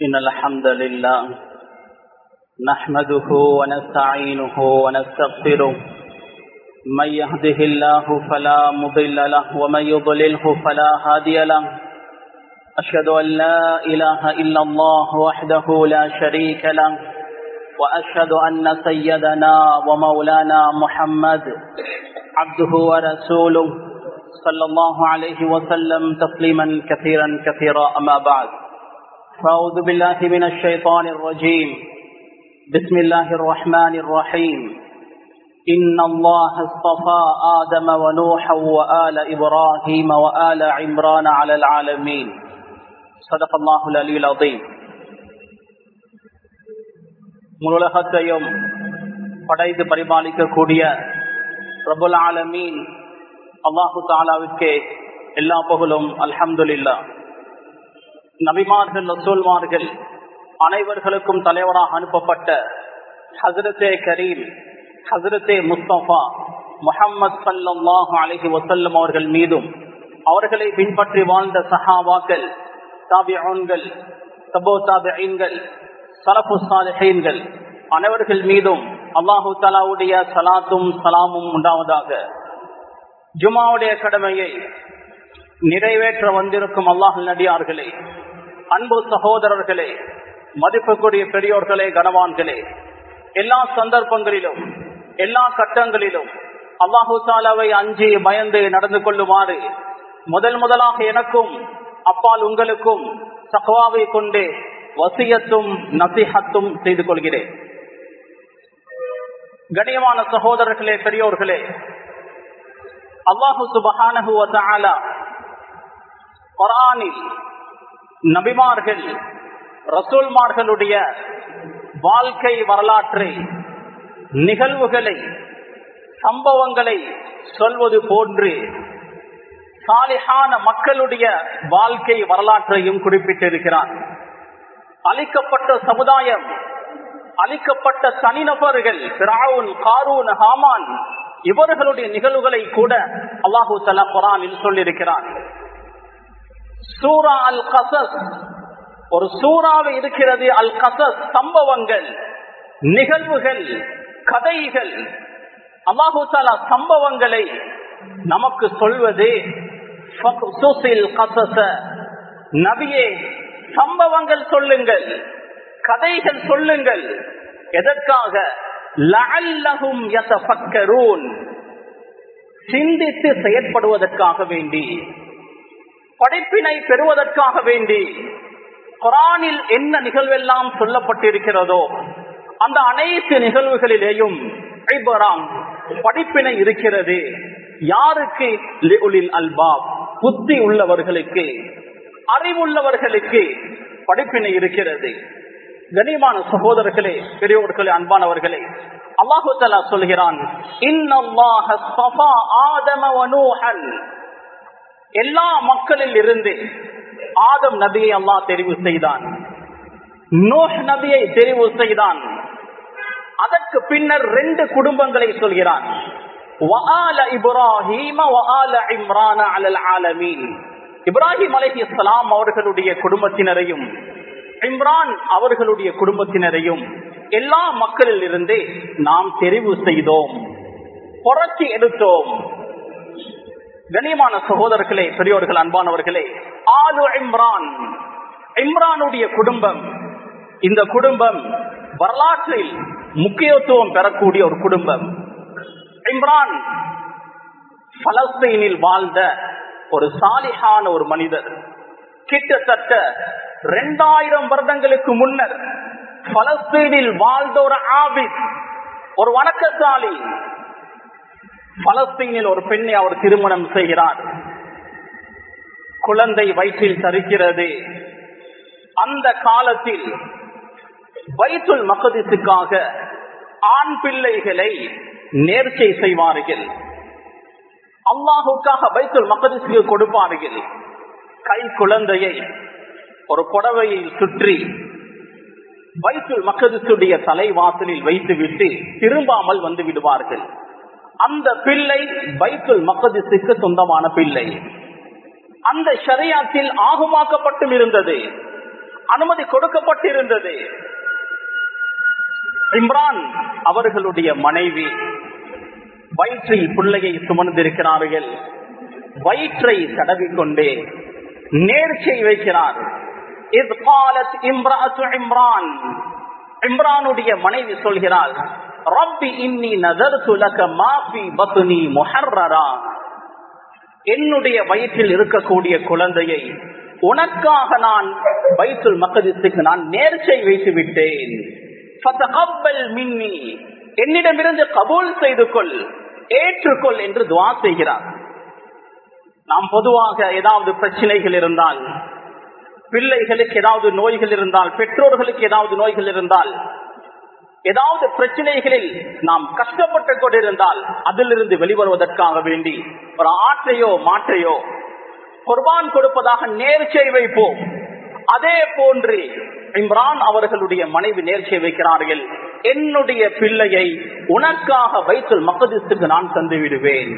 إن الحمد لله نحمده ونستعينه ونستغفره من يهده الله فلا مضل له ومن يضلله فلا هادي له أشهد أن لا إله إلا الله وحده لا شريك له وأشهد أن سيدنا ومولانا محمد عبده ورسوله صلى الله عليه وسلم تسليما كثيرا كثيرا أما بعد فأعوذ بالله من الشيطان الرجيم بسم الله الرحمن الرحيم إن الله اصطفى آدم ونوحا وآل إبراهيم وآل عمران على العالمين صدق الله العلي العظيم முழுலகத்தையும் படைத்து பரிபாலிக்கக்கூடிய ரபுல் ஆலமீன் அல்லாஹு தாலாவிற்கே எல்லா புகழும் அல்ஹம்துலில்லா நபிமார்கள் ரசூல்மார்கள் அனைவர்களுக்கும் தலைவராக அனுப்பப்பட்ட ஹசரத்தே கரீம் ஹசரத்தே முஸ்தபா முஹம்மது சல்லாஹு அலஹி வசல்லம் அவர்கள் மீதும் அவர்களை பின்பற்றி வாழ்ந்த சஹாவாக்கள் தாபியான்கள் தபோ தாபியன்கள் சலப்பு சாலிஹீன்கள் அனைவர்கள் மீதும் அல்லாஹு தலாவுடைய சலாத்தும் சலாமும் உண்டாவதாக ஜுமாவுடைய கடமையை நிறைவேற்ற வந்திருக்கும் அல்லாஹ் நடிகார்களே அன்பு சகோதரர்களே மதிப்புக்குரிய பெரியோர்களே கனவான்களே எல்லா சந்தர்ப்பங்களிலும் எல்லா கட்டங்களிலும் அல்லாஹு தாலாவை அஞ்சி பயந்து நடந்து கொள்ளுமாறு முதல் முதலாக எனக்கும் அப்பால் உங்களுக்கும் சகவாவை கொண்டு வசியத்தும் நசிஹத்தும் செய்து கொள்கிறேன் கண்ணியமான சகோதரர்களே பெரியோர்களே அல்லாஹு சுபஹானஹுவ குரானில் நபிமார்கள் ரசூல்மார்களுடைய வாழ்க்கை வரலாற்றை நிகழ்வுகளை சம்பவங்களை சொல்வது போன்று சாலிஹான மக்களுடைய வாழ்க்கை வரலாற்றையும் குறிப்பிட்டிருக்கிறார் அளிக்கப்பட்ட சமுதாயம் அளிக்கப்பட்ட தனிநபர்கள் பிராவுன் காரூன் ஹாமான் இவர்களுடைய நிகழ்வுகளை கூட அல்லாஹூ தலா குரானில் சொல்லியிருக்கிறார் சூரா அல் கசஸ் ஒரு சூறாவை இருக்கிறது அல் கசஸ் சம்பவங்கள் நிகழ்வுகள் கதைகள் அல்லாஹூ தாலா சம்பவங்களை நமக்கு சொல்வது நபியே சம்பவங்கள் சொல்லுங்கள் கதைகள் சொல்லுங்கள் எதற்காக சிந்தித்து செயற்படுவதற்காக வேண்டி படைப்பினை பெறுவதற்காக வேண்டி குரானில் என்ன நிகழ்வெல்லாம் சொல்லப்பட்டிருக்கிறதோ அந்த அனைத்து நிகழ்வுகளிலேயும் படிப்பினை இருக்கிறது யாருக்கு அல்பாப் புத்தி உள்ளவர்களுக்கு அறிவுள்ளவர்களுக்கு படிப்பினை இருக்கிறது கனிமான சகோதரர்களே பெரியோர்களே அன்பானவர்களே அல்லாஹு தலா சொல்கிறான் எல்லா மக்களில் இருந்து ஆதம் நபியை அல்லாஹ் தெரிவு செய்தான் நோஹ் நபியை தெரிவு செய்தான் அதற்கு பின்னர் ரெண்டு குடும்பங்களை சொல்கிறான் இப்ராஹிம் அலஹி இஸ்லாம் அவர்களுடைய குடும்பத்தினரையும் இம்ரான் அவர்களுடைய குடும்பத்தினரையும் எல்லா மக்களில் இருந்து நாம் தெரிவு செய்தோம் புரட்சி எடுத்தோம் கண்ணியமான சகோதரர்களே பெரியோர்கள் அன்பானவர்களே ஆலு இம்ரான் இம்ரானுடைய குடும்பம் இந்த குடும்பம் வரலாற்றில் முக்கியத்துவம் பெறக்கூடிய ஒரு குடும்பம் இம்ரான் பலஸ்தீனில் வாழ்ந்த ஒரு சாலிஹான ஒரு மனிதர் கிட்டத்தட்ட இரண்டாயிரம் வருடங்களுக்கு முன்னர் பலஸ்தீனில் வாழ்ந்த ஒரு ஆபிஸ் ஒரு வணக்கசாலி பலஸ்தீனில் ஒரு பெண்ணை அவர் திருமணம் செய்கிறார் குழந்தை வயிற்றில் தரிக்கிறது அந்த காலத்தில் வயிற்றுல் மகதிசுக்காக ஆண் பிள்ளைகளை நேர்ச்சை செய்வார்கள் அல்லாஹுக்காக பைத்துல் மகதிசுக்கு கொடுப்பார்கள் கை குழந்தையை ஒரு புடவையில் சுற்றி வயிற்றுல் மக்கதுடைய தலைவாசலில் வைத்துவிட்டு திரும்பாமல் வந்து விடுவார்கள் அந்த பிள்ளை பைத்துல் மக்கதிசுக்கு சொந்தமான பிள்ளை அந்த ஷரியாத்தில் ஆகுமாக்கப்பட்டும் இருந்தது அனுமதி கொடுக்கப்பட்டிருந்தது இம்ரான் அவர்களுடைய மனைவி வயிற்றில் பிள்ளையை சுமந்திருக்கிறார்கள் வயிற்றை தடவிக்கொண்டே நேர்ச்சை வைக்கிறார் இது காலத் இம்ராத்து இம்ரான் இம்ரானுடைய மனைவி சொல்கிறாள் ரப்பி இன்னி நதர் துலக மாஃபி பத்துனி முஹர்ரரா என்னுடைய வயிற்றில் இருக்கக்கூடிய குழந்தையை உனக்காக நான் வயிற்றுல் மக்கதிசுக்கு நான் நேர்ச்சை வைத்து விட்டேன் மின்னி என்னிடமிருந்து கபூல் செய்து கொள் ஏற்றுக்கொள் என்று துவா செய்கிறார் நாம் பொதுவாக ஏதாவது பிரச்சனைகள் இருந்தால் பிள்ளைகளுக்கு ஏதாவது நோய்கள் இருந்தால் பெற்றோர்களுக்கு ஏதாவது நோய்கள் இருந்தால் ஏதாவது பிரச்சனைகளில் நாம் கஷ்டப்பட்டு கொண்டிருந்தால் அதிலிருந்து வெளிவருவதற்காக வேண்டி ஒரு ஆற்றையோ மாற்றையோ குர்பான் கொடுப்பதாக நேர்ச்சை வைப்போம் அதே போன்று இம்ரான் அவர்களுடைய மனைவி நேர்ச்சை வைக்கிறார்கள் என்னுடைய பிள்ளையை உனக்காக வைத்துல் மக்கதிசுக்கு நான் தந்து விடுவேன்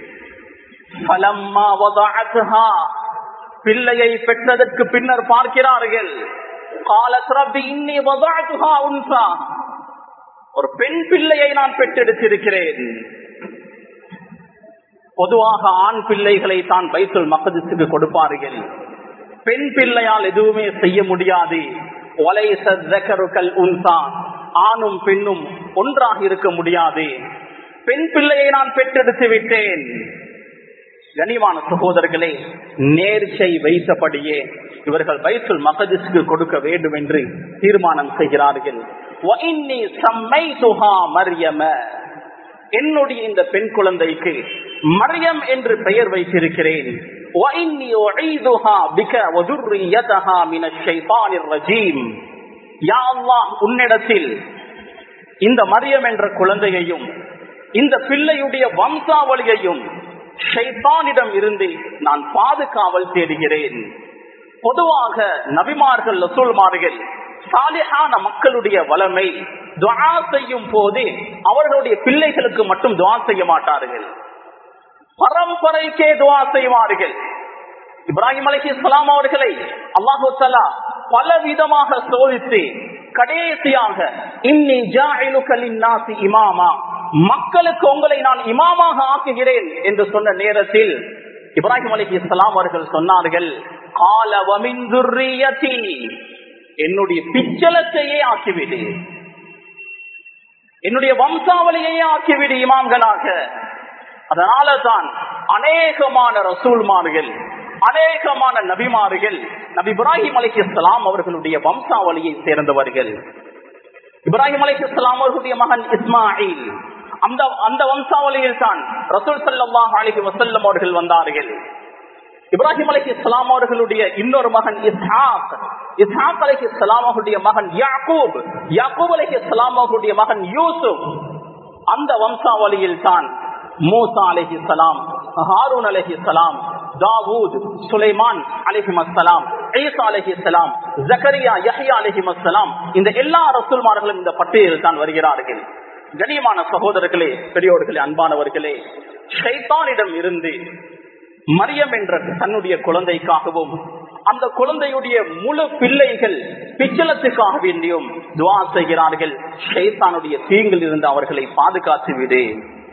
பிள்ளையை பெற்றதற்கு பின்னர் பார்க்கிறார்கள் ஒரு பெண் பிள்ளையை நான் பெற்றெடுத்திருக்கிறேன் பொதுவாக ஆண் பிள்ளைகளை தான் வைத்துல் மக்கதிசுக்கு கொடுப்பார்கள் பெண் பிள்ளையால் எதுவுமே செய்ய முடியாது ஆணும் பெண்ணும் ஒன்றாக இருக்க முடியாது பெண் பிள்ளையை நான் பெற்றெடுத்து விட்டேன் கனிவான சகோதரர்களே நேர்ச்சை வைத்தபடியே இவர்கள் வைத்துல் மகதிஸ்க்கு கொடுக்க வேண்டும் என்று தீர்மானம் செய்கிறார்கள் என்னுடைய இந்த பெண் குழந்தைக்கு மரியம் என்று பெயர் வைத்திருக்கிறேன் உன்னிடத்தில் இந்த மரியம் என்ற குழந்தையையும் இந்த பிள்ளையுடைய வம்சாவளியையும் ஷைத்தானிடம் இருந்து நான் பாதுகாவல் தேடுகிறேன் பொதுவாக நபிமார்கள் லசூல்மார்கள் சாலிஹான மக்களுடைய வளமை துவா செய்யும் போது அவர்களுடைய பிள்ளைகளுக்கு மட்டும் துவா செய்ய மாட்டார்கள் பரம்பரைக்கே துவா செய்வார்கள் இப்ராஹிம் அலி இஸ்லாம் அவர்களை அல்லாஹு சலா பல விதமாக சோதித்து கடைசியாக இன்னி ஜாயிலுக்கலின்னாசி இமாமா மக்களுக்கு உங்களை நான் இமாமாக ஆக்குகிறேன் என்று சொன்ன நேரத்தில் இப்ராஹிம் அலி இஸ்லாம் அவர்கள் சொன்னார்கள் என்னுடைய பிச்சலத்தையே ஆக்கிவிடு என்னுடைய வம்சாவளியையே ஆக்கிவிடு இமாம்களாக அதனால தான் அநேகமான ரசூல்மார்கள் அநேகமான நபிமார்கள் நபி இப்ராஹிம் அலி இஸ்லாம் அவர்களுடைய வம்சாவளியை சேர்ந்தவர்கள் இப்ராஹிம் அலி இஸ்லாம் அவர்களுடைய மகன் இஸ்மாயில் அந்த அந்த வம்சாவளியில் தான் ரசூல் சல்லாஹ் அலிஹி வசல்லம் அவர்கள் வந்தார்கள் இப்ராஹிம் அலி இஸ்லாம் அவர்களுடைய இன்னொரு மகன் இஸ்ஹாக் இஸ்ஹாக் அலி இஸ்லாம் அவர்களுடைய மகன் யாக்கூப் யாக்கூப் அலி இஸ்லாம் அவர்களுடைய மகன் யூசுப் அந்த வம்சாவளியில் தான் மூசா அலஹி சலாம் ஹாரூன் அலஹி சலாம் தாவூத் சுலைமான் அலிஹிம் அஸ்லாம் ஈசா அலஹி சலாம் ஜக்கரியா யஹ்யா அலிஹிம் அஸ்லாம் இந்த எல்லா ரசூல்மார்களும் இந்த பட்டியலில் தான் வருகிறார்கள் கண்ணியமான சகோதரர்களே பெரியோர்களே அன்பானவர்களே ஷைத்தானிடம் இருந்து மரியம் என்ற தன்னுடைய குழந்தைக்காகவும் அந்த குழந்தையுடைய முழு பிள்ளைகள் பிச்சலத்துக்காக வேண்டியும் துவா செய்கிறார்கள் ஷைத்தானுடைய தீங்கில் இருந்து அவர்களை பாதுகாத்து விடு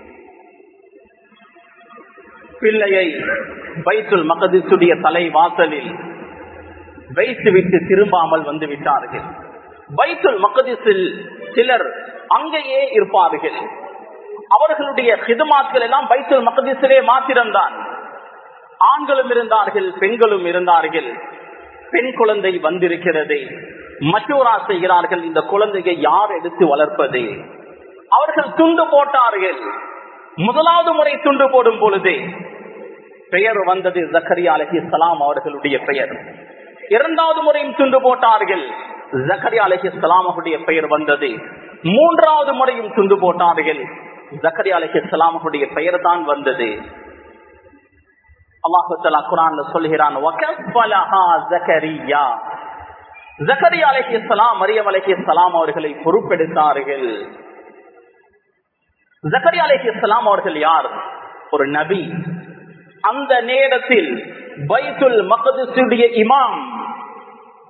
பிள்ளையை பைத்துல் மகதிசுடைய தலை வாசலில் வைத்துவிட்டு திரும்பாமல் வந்து விட்டார்கள் பைத்துல் மகதிசில் சிலர் அங்கேயே இருப்பார்கள் அவர்களுடைய ஹிதுமாத்கள் எல்லாம் பைத்துல் மகதிசிலே மாத்திரம்தான் ஆண்களும் இருந்தார்கள் பெண்களும் இருந்தார்கள் பெண் குழந்தை வந்திருக்கிறது மற்றோரா செய்கிறார்கள் இந்த குழந்தையை யார் எடுத்து வளர்ப்பது அவர்கள் துண்டு போட்டார்கள் முதலாவது முறை துண்டு போடும் பொழுது பெயர் வந்தது ஜக்கரியா அலஹி சலாம் அவர்களுடைய பெயர் இரண்டாவது முறையும் துண்டு போட்டார்கள் ஜக்கரியா அலஹி சலாம் அவருடைய பெயர் வந்தது மூன்றாவது முறையும் துண்டு போட்டார்கள் ஜக்கரியா அலஹி சலாம் அவருடைய பெயர் தான் வந்தது அல்லாஹு தலா குரான் சொல்கிறான் ஜக்கரியா அலஹி சலாம் மரியம் அலஹி சலாம் அவர்களை பொறுப்பெடுத்தார்கள் ஜக்கரியா அலஹி இஸ்லாம் அவர்கள் யார் ஒரு நபி அந்த நேரத்தில் பைத்துல் மகதுடைய இமாம்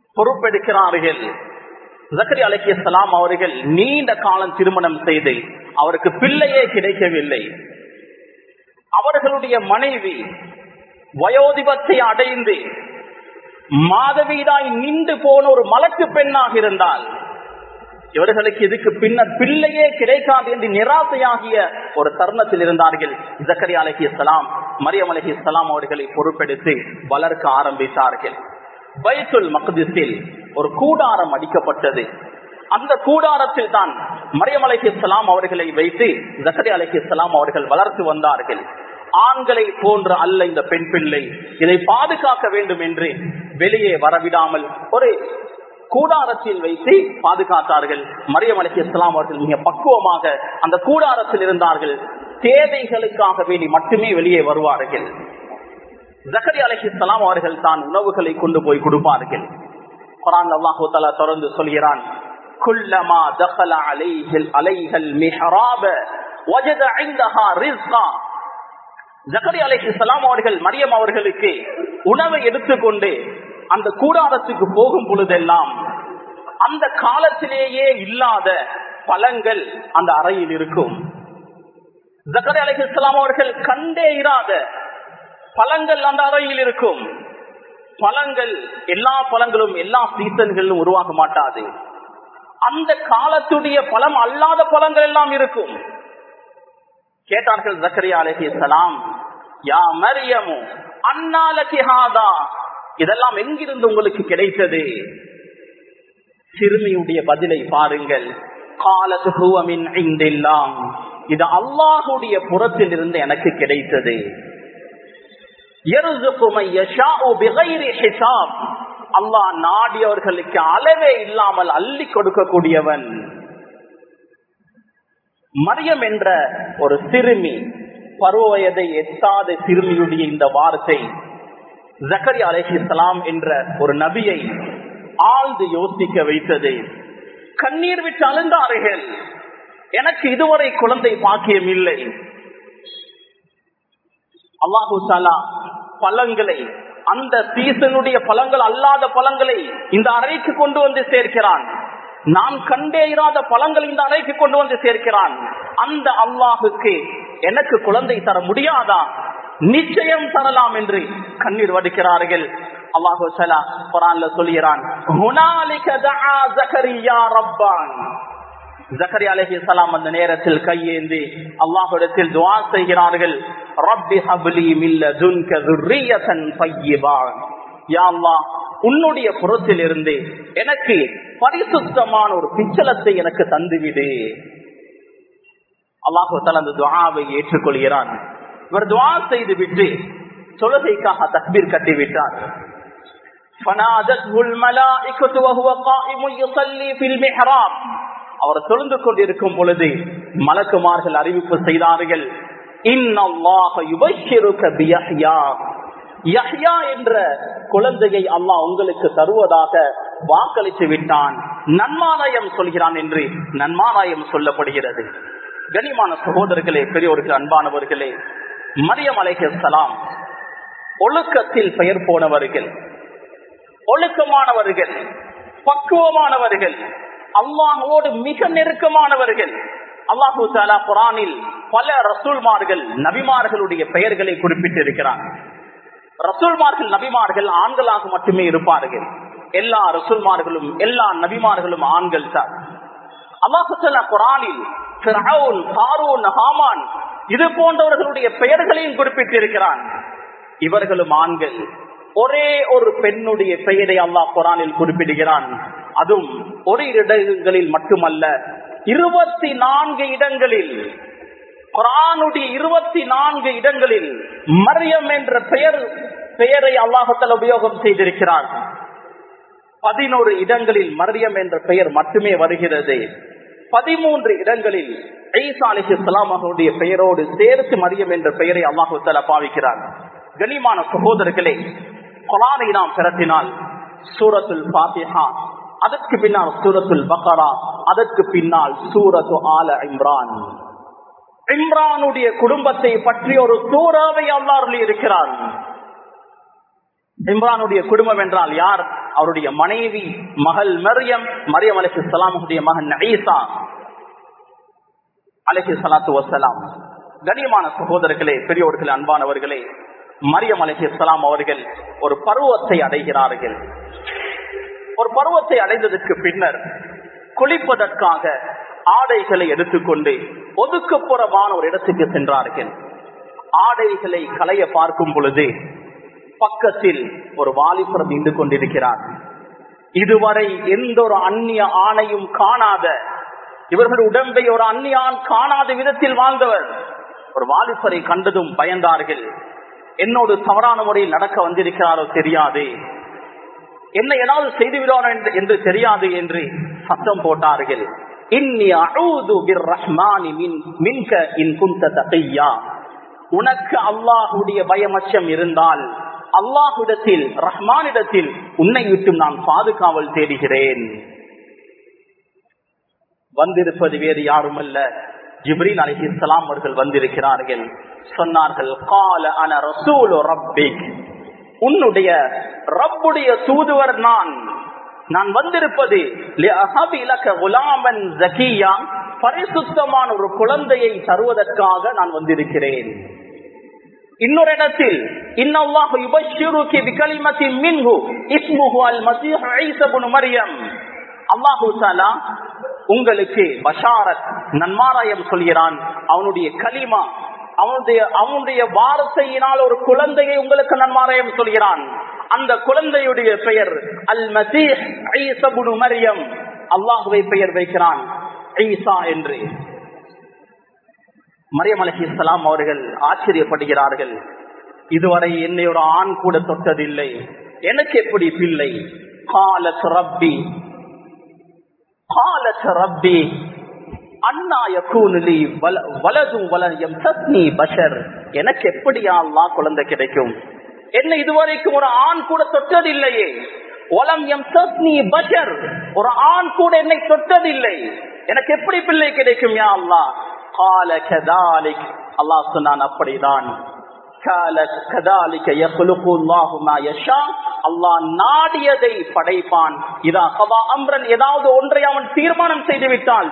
பொறுப்பெடுக்கிறார்கள் ஜக்கரி அலக்கியலாம் அவர்கள் நீண்ட காலம் திருமணம் செய்து அவருக்கு பிள்ளையே கிடைக்கவில்லை அவர்களுடைய மனைவி வயோதிபத்தை அடைந்து மாதவீதாய் நின்று போன ஒரு மலக்கு பெண்ணாக இருந்தால் இவர்களுக்கு இதுக்கு பின்னர் பிள்ளையே கிடைக்காது என்று நிராசையாகிய ஒரு தருணத்தில் இருந்தார்கள் ஜக்கரி அலஹி இஸ்லாம் மரியம் அலஹி இஸ்லாம் அவர்களை பொறுப்பெடுத்து வளர்க்க ஆரம்பித்தார்கள் பைத்துல் மக்திஸில் ஒரு கூடாரம் அடிக்கப்பட்டது அந்த கூடாரத்தில் தான் மரியம் அலஹி இஸ்லாம் அவர்களை வைத்து ஜக்கரி அலஹி இஸ்லாம் அவர்கள் வளர்த்து வந்தார்கள் ஆண்களை போன்ற அல்ல இந்த பெண் பிள்ளை இதை பாதுகாக்க வேண்டும் என்று வெளியே வரவிடாமல் ஒரு கூடாரத்தில் வைத்து பாதுகாத்தார்கள் மரியம் அலி இஸ்லாம் அவர்கள் மிக பக்குவமாக அந்த கூடாரத்தில் இருந்தார்கள் தேவைகளுக்காக வேண்டி மட்டுமே வெளியே வருவார்கள் ஜக்கரி அலி இஸ்லாம் அவர்கள் தான் உணவுகளை கொண்டு போய் கொடுப்பார்கள் குரான் அல்லாஹு தலா தொடர்ந்து சொல்கிறான் குல்லமா தகல அலைகள் அலைகள் மிஹராப வஜத ஐந்தஹா ரிஸ்கா ஜக்கரி அலை இஸ்லாம் அவர்கள் மரியம் அவர்களுக்கு உணவை எடுத்துக்கொண்டு அந்த கூடாரத்துக்கு போகும் பொழுதெல்லாம் அந்த காலத்திலேயே இல்லாத பழங்கள் அந்த அறையில் இருக்கும் ஜக்கரி அலை இஸ்லாம் அவர்கள் கண்டே இராத பழங்கள் அந்த அறையில் இருக்கும் பழங்கள் எல்லா பழங்களும் எல்லா சீசன்களிலும் உருவாக மாட்டாது அந்த காலத்துடைய பழம் அல்லாத பழங்கள் எல்லாம் இருக்கும் கேட்டார்கள் ஜக்கரியா அலஹி சலாம் யா மரியமு அண்ணாலகிஹாதா இதெல்லாம் எங்கிருந்து உங்களுக்கு கிடைத்தது சிறுமியுடைய பதிலை பாருங்கள் காலத்துவமின் ஐந்தெல்லாம் இது அல்லாஹுடைய புறத்தில் இருந்து எனக்கு கிடைத்தது அல்லாஹ் நாடியவர்களுக்கு அளவே இல்லாமல் அள்ளி கொடுக்கக்கூடியவன் மரியம் என்ற ஒரு சிறுமி பருவ வயதை எட்டாத சிறுமியுடைய இந்த வார்த்தை ஜக்கரி அலேஹிஸ்லாம் என்ற ஒரு நபியை ஆழ்ந்து யோசிக்க வைத்தது கண்ணீர் விட்டு அழுந்தார்கள் எனக்கு இதுவரை குழந்தை பாக்கியம் இல்லை அல்லாஹு சாலா பழங்களை அந்த சீசனுடைய பழங்கள் அல்லாத பழங்களை இந்த அறைக்கு கொண்டு வந்து சேர்க்கிறான் நான் கண்டே இராத பழங்கள் இந்த அறைக்கு கொண்டு வந்து சேர்க்கிறான் அந்த அல்லாஹுக்கு எனக்கு குழந்தை தர முடியாதா நிச்சயம் தரலாம் என்று கண்ணீர் வடிக்கிறார்கள் அல்லாஹு சலா குரான்ல சொல்கிறான் ஜக்கரி அலஹி சலாம் அந்த நேரத்தில் கையேந்தி அல்லாஹிடத்தில் துவா செய்கிறார்கள் ரப்பி ஹப்லி மில்ல துன்க துர்ரியதன் பையிபா யா அல்லாஹ் உன்னுடைய புறத்தில் இருந்து எனக்கு பரிசுத்தமான ஒரு பிச்சலத்தை எனக்கு தந்துவிடு அல்லாஹு அந்த துவாவை ஏற்றுக்கொள்கிறான் இவர் துவா செய்து விட்டு தொழுகைக்காக தக்பீர் கட்டிவிட்டார் அவர் தொழுந்து கொண்டிருக்கும் பொழுது மலக்குமார்கள் அறிவிப்பு செய்தார்கள் என்ற குழந்தையை அல்லாஹ் உங்களுக்கு தருவதாக வாக்களித்து விட்டான் நன்மாராயம் சொல்கிறான் என்று நன்மாராயம் சொல்லப்படுகிறது கனிமான சகோதரர்களே பெரியோர்கள் அன்பானவர்களே மரியம் அலைஹலாம் ஒழுக்கத்தில் பெயர் போனவர்கள் ஒழுக்கமானவர்கள் பக்குவமானவர்கள் அல்லாஹோடு மிக நெருக்கமானவர்கள் அல்லாஹூ தாலா குரானில் பல ரசூல்மார்கள் நபிமார்களுடைய பெயர்களை குறிப்பிட்டிருக்கிறார் ரசூல்மார்கள் நபிமார்கள் ஆண்களாக மட்டுமே இருப்பார்கள் எல்லா ரசூல்மார்களும் எல்லா நபிமார்களும் ஆண்கள் தான் அல்லாஹு குரானில் ஹாமான் இது போன்றவர்களுடைய பெயர்களையும் குறிப்பிட்டிருக்கிறான் இவர்களும் ஆண்கள் ஒரே ஒரு பெண்ணுடைய பெயரை அல்லாஹ் குரானில் குறிப்பிடுகிறான் அதுவும் ஒரு இடங்களில் மட்டுமல்ல இருபத்தி நான்கு இடங்களில் குரானுடைய இருபத்தி நான்கு இடங்களில் மரியம் என்ற பெயர் பெயரை அல்லாஹத்தில் உபயோகம் செய்திருக்கிறார் பதினோரு இடங்களில் மரியம் என்ற பெயர் மட்டுமே வருகிறது பதிமூன்று இடங்களில் ஐசா அலிஹி அவருடைய பெயரோடு சேர்த்து மரியம் என்ற பெயரை அல்லாஹுத்தல பாவிக்கிறார் கனிமான சகோதரர்களே குரானை நாம் பிறத்தினால் சூரத்துல் பாத்திஹா அதற்கு பின்னால் சூரத்துல் பக்கரா அதற்கு பின்னால் சூரத்து ஆல இம்ரான் இம்ரானுடைய குடும்பத்தை பற்றி ஒரு சூறாவை அல்லார்கள் இருக்கிறார் இம்ரானுடைய குடும்பம் என்றால் யார் அவருடைய மனைவி மகள் மரியம் மரியம் அலஹி சலாமுடைய மகன் ஈசா அலஹி சலாத்து வசலாம் கண்ணியமான சகோதரர்களே பெரியோர்களே அன்பானவர்களே மரியம் அலஹி சலாம் அவர்கள் ஒரு பருவத்தை அடைகிறார்கள் ஒரு பருவத்தை அடைந்ததற்கு பின்னர் குளிப்பதற்காக ஆடைகளை எடுத்துக்கொண்டு ஒதுக்குப்புறமான ஒரு இடத்துக்கு சென்றார்கள் ஆடைகளை களைய பார்க்கும் பொழுது பக்கத்தில் ஒரு வாலிபர் நின்று கொண்டிருக்கிறார் இதுவரை எந்த ஒரு அந்நிய ஆணையும் காணாத இவர்கள் உடம்பை ஒரு அந்நிய ஆண் காணாத விதத்தில் வாழ்ந்தவர் ஒரு வாலிபரை கண்டதும் பயந்தார்கள் என்னோடு தவறான முறையில் நடக்க வந்திருக்கிறாரோ தெரியாது என்ன ஏதாவது செய்து விடுவாரோ என்று தெரியாது என்று சத்தம் போட்டார்கள் உனக்கு அல்லாஹுடைய பயமச்சம் இருந்தால் அல்லாஹுடத்தில் ரஹ்மானிடத்தில் உன்னை விட்டும் நான் பாதுகாவல் தேடுகிறேன் வந்திருப்பது வேறு யாரும் அல்ல ஜிப்ரீல் அலி இஸ்லாம் அவர்கள் வந்திருக்கிறார்கள் சொன்னார்கள் கால அன ரசூல் ரப்பிக் உன்னுடைய ரப்புடைய தூதுவர் நான் நான் வந்திருப்பது பரிசுத்தமான ஒரு குழந்தையை தருவதற்காக நான் வந்திருக்கிறேன் இன்னொரு இடத்தில் உங்களுக்கு பஷாரத் நன்மாராயம் சொல்கிறான் அவனுடைய கலிமா அவனுடைய அவனுடைய வார்த்தையினால் ஒரு குழந்தையை உங்களுக்கு நன்மாராயம் சொல்கிறான் அந்த குழந்தையுடைய பெயர் அல் மசீஹ் மரியம் அல்லாஹுவை பெயர் வைக்கிறான் ஈசா என்று மரியம் அலஹி இஸ்லாம் அவர்கள் ஆச்சரியப்படுகிறார்கள் இதுவரை என்னை ஒரு ஆண் கூட தொட்டதில்லை எனக்கு எப்படி பிள்ளை காலத் ரப்பி காலத் ரப்பி அண்ணா யகூனுலி வலதும் வலயம் சத்னி பஷர் எனக்கு எப்படியா அல்லா குழந்தை கிடைக்கும் என்ன இதுவரைக்கும் ஒரு ஆண் கூட தொட்டதில்லையே ஒலம் எம் சத்னி பஷர் ஒரு ஆண் கூட என்னை தொட்டதில்லை எனக்கு எப்படி பிள்ளை கிடைக்கும் யா அல்லா கால கதாலிக் அல்லாஹ் சொன்னான் அப்படிதான் நாடியதை படைப்பான் இதா கவா அம்ரன் ஏதாவது ஒன்றை அவன் தீர்மானம் செய்துவிட்டால்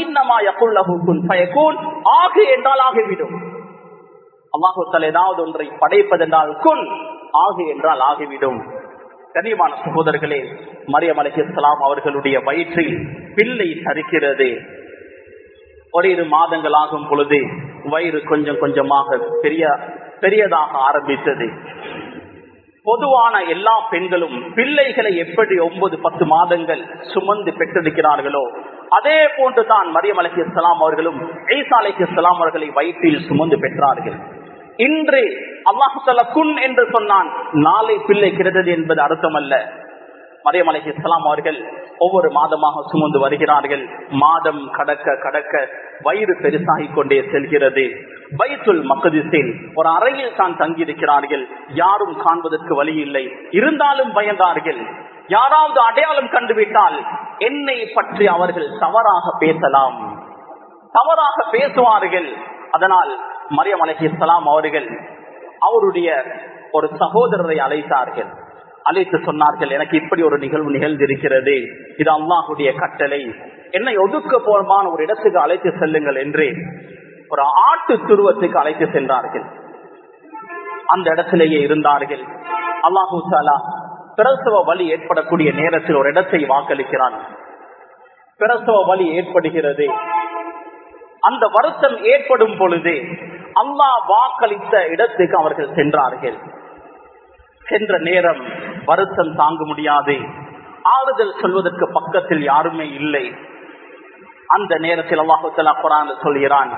ஆகு என்றால் ஆகிவிடும் அல்லாஹுத்தல் ஏதாவது ஒன்றை படைப்பதென்றால் குன் ஆகு என்றால் ஆகிவிடும் கனியமான சகோதரர்களே மரியம் அலிஹிஸ்லாம் அவர்களுடைய வயிற்றில் பிள்ளை சரிக்கிறது ஓரிரு மாதங்கள் ஆகும் பொழுது வயிறு கொஞ்சம் கொஞ்சமாக பெரிய பெரியதாக ஆரம்பித்தது பொதுவான எல்லா பெண்களும் பிள்ளைகளை எப்படி ஒன்பது பத்து மாதங்கள் சுமந்து பெற்றெடுக்கிறார்களோ அதே போன்றுதான் மரியம் அலஹி இஸ்லாம் அவர்களும் ஈசா அலஹி இஸ்லாம் அவர்களை வயிற்றில் சுமந்து பெற்றார்கள் இன்று அல்லாஹால குன் என்று சொன்னான் நாளை பிள்ளை கிடைத்தது என்பது அர்த்தம் அல்ல மரியம் அலஹி இஸ்லாம் அவர்கள் ஒவ்வொரு மாதமாக சுமந்து வருகிறார்கள் மாதம் கடக்க கடக்க வயிறு பெருசாகிக் கொண்டே செல்கிறது வயிற்றுள் மக்கதிசில் ஒரு அறையில் தான் தங்கியிருக்கிறார்கள் யாரும் காண்பதற்கு வழி இல்லை இருந்தாலும் பயந்தார்கள் யாராவது அடையாளம் கண்டுவிட்டால் என்னை பற்றி அவர்கள் தவறாக பேசலாம் தவறாக பேசுவார்கள் அதனால் மரியம் அலஹி இஸ்லாம் அவர்கள் அவருடைய ஒரு சகோதரரை அழைத்தார்கள் அழைத்து சொன்னார்கள் எனக்கு இப்படி ஒரு நிகழ்வு நிகழ்ந்திருக்கிறது இது அல்லாஹுடைய கட்டளை என்னை ஒதுக்க போமான ஒரு இடத்துக்கு அழைத்து செல்லுங்கள் என்று ஒரு ஆட்டு துருவத்துக்கு அழைத்து சென்றார்கள் அந்த இடத்திலேயே இருந்தார்கள் அல்லாஹூ சாலா பிரசவ வலி ஏற்படக்கூடிய நேரத்தில் ஒரு இடத்தை வாக்களிக்கிறான் பிரசவ வலி ஏற்படுகிறது அந்த வருத்தம் ஏற்படும் பொழுது அல்லாஹ் வாக்களித்த இடத்துக்கு அவர்கள் சென்றார்கள் சென்ற நேரம் வருத்தம் தாங்க முடியாது ஆறுதல் சொல்வதற்கு பக்கத்தில் யாருமே இல்லை அந்த நேரத்தில் அல்லாஹுத்தலா குரான் சொல்கிறான்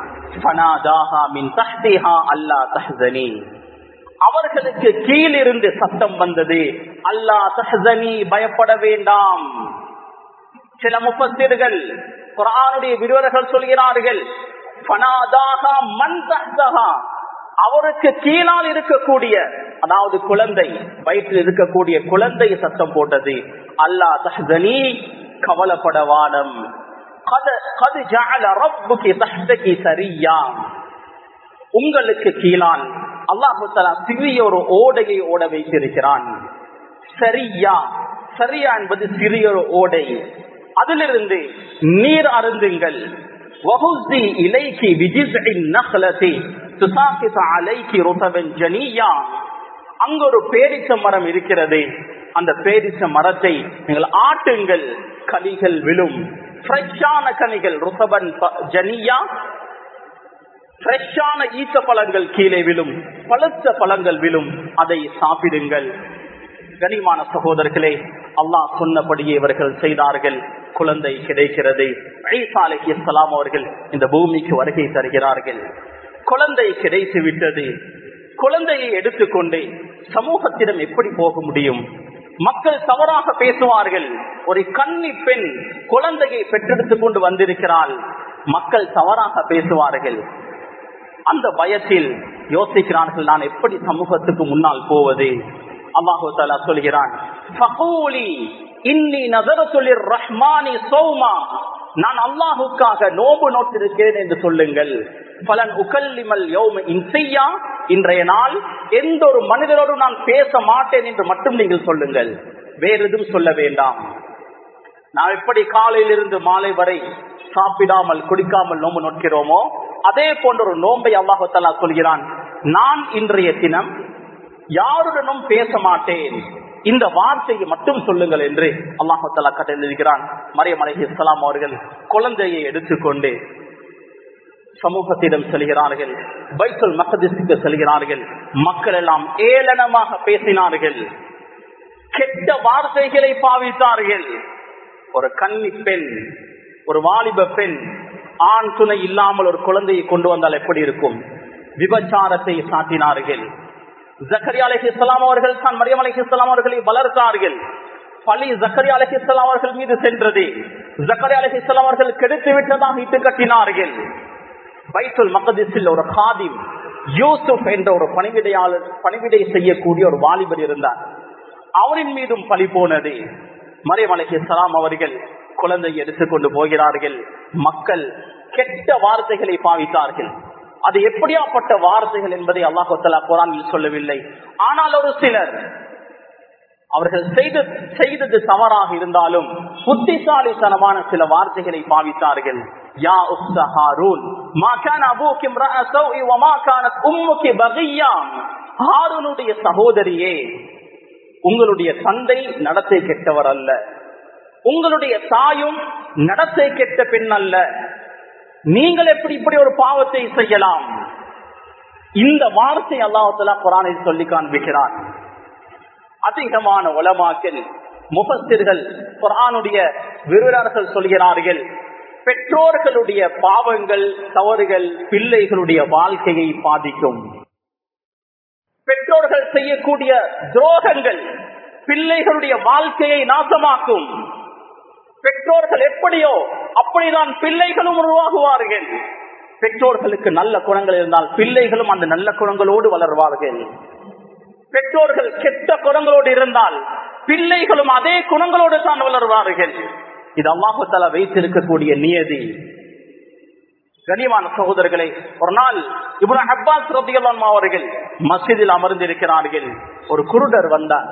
அவர்களுக்கு கீழிருந்து சத்தம் வந்தது அல்லா தஹனி பயப்பட வேண்டாம் சில முப்பத்திர்கள் குரானுடைய விருவர்கள் சொல்கிறார்கள் மண் தஹ்தஹா அவருக்கு கீழால் இருக்கக்கூடிய அதாவது குழந்தை வயிற்றில் இருக்கக்கூடிய குழந்தை சத்தம் போட்டது அல்லா தஹனி கவலைப்படவானம் உங்களுக்கு கீழால் அல்லாஹு தலா சிறிய ஒரு ஓடையை ஓட வைத்திருக்கிறான் சரியா சரியா என்பது சிறிய ஒரு ஓடை அதிலிருந்து நீர் அருந்துங்கள் வஹுஸ்தி இலைக்கு விஜிஸ்இன் நஹ்லதி துசாகித அலைக்கு ருதவன் ஜனியா அங்க ஒரு பேரிச்ச மரம் இருக்கிறது அந்த பேரிச்ச மரத்தை நீங்கள் ஆட்டுங்கள் கனிகள் விழும் ஃப்ரெஷ்ஷான கனிகள் ருசபன் ப- ஜனியா ஃப்ரெஷ்ஷான ஈச்ச பழங்கள் கீழே விழும் பழுத்த பழங்கள் விழும் அதை சாப்பிடுங்கள் கனிமான சகோதரர்களே அல்லாஹ் சொன்னபடியே இவர்கள் செய்தார்கள் குழந்தை கிடைக்கிறது ஈசா அலைஹிஸ்ஸலாம் அவர்கள் இந்த பூமிக்கு வருகை தருகிறார்கள் குழந்தை கிடைத்து விட்டது குழந்தையை எடுத்துக்கொண்டு சமூகத்திடம் எப்படி போக முடியும் மக்கள் தவறாக பேசுவார்கள் ஒரு கன்னி பெண் குழந்தையை பெற்றெடுத்துக் கொண்டு வந்திருக்கிறாள் மக்கள் தவறாக பேசுவார்கள் அந்த பயத்தில் யோசிக்கிறார்கள் நான் எப்படி சமூகத்துக்கு முன்னால் போவது அல்லாஹு தாலா சொல்கிறான் "ஃபகூலி இன்னி நதரத்துலிர் ரஹ்மானி சௌமா நான் அல்லாஹுக்காக நோம்பு நோட்டிருக்கிறேன் என்று சொல்லுங்கள் பலன் உகல்லிமல் யௌம இன்சையா இன்றைய நாள் எந்த ஒரு மனிதரோடு நான் பேச மாட்டேன் என்று மட்டும் நீங்கள் சொல்லுங்கள் வேறு எதுவும் சொல்ல வேண்டாம் நாம் எப்படி காலையிலிருந்து மாலை வரை சாப்பிடாமல் குடிக்காமல் நோம்பு நோக்கிறோமோ அதே போன்ற ஒரு நோன்பை அல்லாஹாலா சொல்கிறான் நான் இன்றைய தினம் யாருடனும் பேச மாட்டேன் இந்த வார்த்தையை மட்டும் சொல்லுங்கள் என்று அல்லாஹாலா கட்டளிருக்கிறான் மரியம் அலஹி இஸ்லாம் அவர்கள் குழந்தையை எடுத்துக்கொண்டு சமூகத்திடம் செல்கிறார்கள் பைத்துல் மக்கதிற்கு செல்கிறார்கள் மக்கள் எல்லாம் ஏளனமாக பேசினார்கள் கெட்ட வார்த்தைகளை பாவித்தார்கள் ஒரு கன்னி பெண் ஒரு வாலிப பெண் ஆண் துணை இல்லாமல் ஒரு குழந்தையை கொண்டு வந்தால் எப்படி இருக்கும் விபச்சாரத்தை சாட்டினார்கள் ஜக்கரியா அலஹிஸ்லாம் அவர்கள் தான் மரியம் அலஹிஸ்லாம் அவர்களை வளர்த்தார்கள் பள்ளி ஜக்கரியா அலஹிஸ்லாம் அவர்கள் மீது சென்றது ஜக்கரியா அலஹிஸ்லாம் அவர்கள் கெடுத்து விட்டதாக இட்டு கட்டினார்கள் பைத்துல் மக்கதிஸில் ஒரு காதிம் யூசுப் என்ற ஒரு பணிவிடையாளர் பணிவிடை செய்யக்கூடிய ஒரு வாலிபர் இருந்தார் அவரின் மீதும் பழி போனது மரியம் அலஹிஸ்லாம் அவர்கள் குழந்தையை எடுத்துக்கொண்டு போகிறார்கள் மக்கள் கெட்ட வார்த்தைகளை பாவித்தார்கள் அது எப்படியாப்பட்ட வார்த்தைகள் என்பதை அல்லாஹலா குரானில் சொல்லவில்லை ஆனால் ஒரு சிலர் அவர்கள் செய்த செய்தது தவறாக இருந்தாலும் புத்திசாலித்தனமான சில வார்த்தைகளை பாவித்தார்கள் யா உஸ்த ஹாரூன் மா கான அபூகி இம்ரஅ சௌஇ வ மா கானத் உம்முகி பகிய்யா ஹாரூனுடைய சகோதரியே உங்களுடைய தந்தை நடத்தை கெட்டவர் அல்ல உங்களுடைய தாயும் நடத்தை கெட்ட பெண் அல்ல நீங்கள் எப்படி இப்படி ஒரு பாவத்தை செய்யலாம் இந்த வார்த்தை அல்லாஹலா குரானில் சொல்லி காண்பிக்கிறார் அதிகமான உலமாக்கள் முகஸ்திர்கள் குரானுடைய விருதார்கள் சொல்கிறார்கள் பெற்றோர்களுடைய பாவங்கள் தவறுகள் பிள்ளைகளுடைய வாழ்க்கையை பாதிக்கும் பெற்றோர்கள் செய்யக்கூடிய துரோகங்கள் பிள்ளைகளுடைய வாழ்க்கையை நாசமாக்கும் பெற்றோர்கள் எப்படியோ அப்படிதான் பிள்ளைகளும் உருவாகுவார்கள் பெற்றோர்களுக்கு நல்ல குணங்கள் இருந்தால் பிள்ளைகளும் அந்த நல்ல குணங்களோடு வளர்வார்கள் பெற்றோர்கள் கெட்ட குணங்களோடு இருந்தால் பிள்ளைகளும் அதே குணங்களோடு தான் வளர்வார்கள் இது அல்லாஹால வைத்திருக்கக்கூடிய நியதி கனிவான சகோதரர்களை ஒரு நாள் இவ்வளவு அப்பாஸ் ரத்தியல்லான் அவர்கள் மசிதில் அமர்ந்திருக்கிறார்கள் ஒரு குருடர் வந்தார்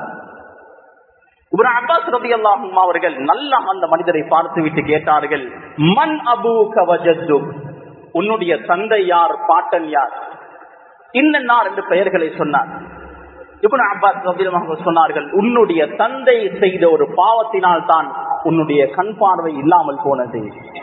இவன் அப்பாஸ் ரதி அல்லாஹும் அவர்கள் நல்ல அந்த மனிதரை பார்த்து விட்டு கேட்டார்கள் மண் அபு கவஜத்து உன்னுடைய தந்தை யார் பாட்டன் யார் இன்னன்னார் என்று பெயர்களை சொன்னார் இவன் அப்பாஸ் ரதியமாக சொன்னார்கள் உன்னுடைய தந்தை செய்த ஒரு பாவத்தினால் தான் உன்னுடைய கண் பார்வை இல்லாமல் போனது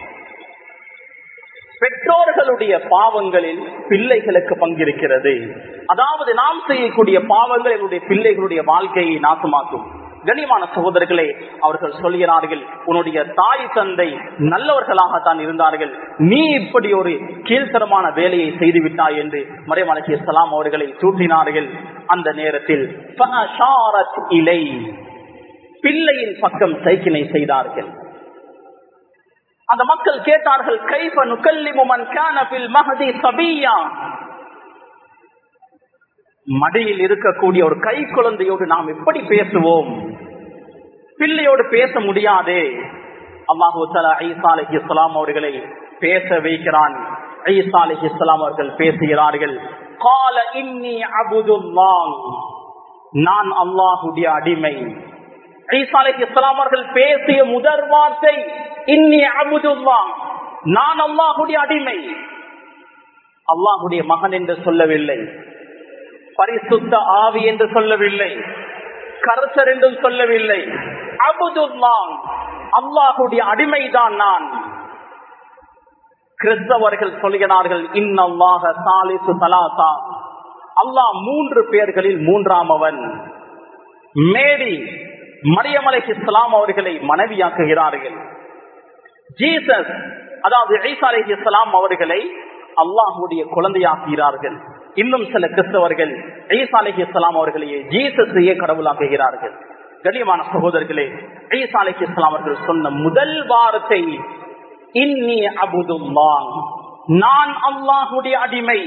பெற்றோர்களுடைய பாவங்களில் பிள்ளைகளுக்கு பங்கிருக்கிறது அதாவது நாம் செய்யக்கூடிய பாவங்கள் என்னுடைய பிள்ளைகளுடைய வாழ்க்கையை நாசமாக்கும் கண்ணியமான சகோதரர்களே அவர்கள் சொல்கிறார்கள் உன்னுடைய தாய் தந்தை நல்லவர்களாகத்தான் இருந்தார்கள் நீ இப்படி ஒரு கீழ்த்தரமான வேலையை செய்து விட்டாய் என்று மறைமலக்கி சலாம் அவர்களை சூட்டினார்கள் அந்த நேரத்தில் இலை பிள்ளையின் பக்கம் சைக்கிளை செய்தார்கள் அந்த மக்கள் கேட்டார்கள் கைப நுக்கல்லிமுமன் கானபில் மகதி சபியா மடியில் இருக்கக்கூடிய ஒரு கை குழந்தையோடு நாம் எப்படி பேசுவோம் பிள்ளையோடு பேச முடியாதே அல்லாஹு ஐசா அலி இஸ்லாம் அவர்களை பேச வைக்கிறான் ஐசா அலி இஸ்லாம் அவர்கள் பேசுகிறார்கள் கால இன்னி அபுதுல்லாங் நான் அல்லாஹுடைய அடிமை ஈசா அலைஹி இஸ்லாம் அவர்கள் பேசிய முதல் வார்த்தை இன்னி அபுதுல்லாங் நான் அல்லாஹுடைய அடிமை அல்லாஹுடைய மகன் என்று சொல்லவில்லை பரிசுத்த ஆவி என்று சொல்லவில்லை கருத்தர் என்றும் சொல்லவில்லை அபுதுல்லாங் அல்லாஹுடைய அடிமைதான் நான் கிறிஸ்தவர்கள் சொல்கிறார்கள் இன்னல்லாக சாலிசு தலாசா அல்லாஹ் மூன்று பேர்களில் மூன்றாம் அவன் மேரி மரியமலை இஸ்லாம் அவர்களை மனைவியாக்குகிறார்கள் ஜீசஸ் அதாவது ஈசா அலி இஸ்லாம் அவர்களை அல்லாஹுடைய குழந்தையாக்குகிறார்கள் இன்னும் சில கிறிஸ்தவர்கள் ஈசா அலி இஸ்லாம் அவர்களையே ஜீசஸையே கடவுளாக்குகிறார்கள் கண்ணியமான சகோதரர்களே ஈசா அலி இஸ்லாம் அவர்கள் சொன்ன முதல் வார்த்தை இன்னி அபுதுல்லான் நான் அல்லாஹுடைய அடிமை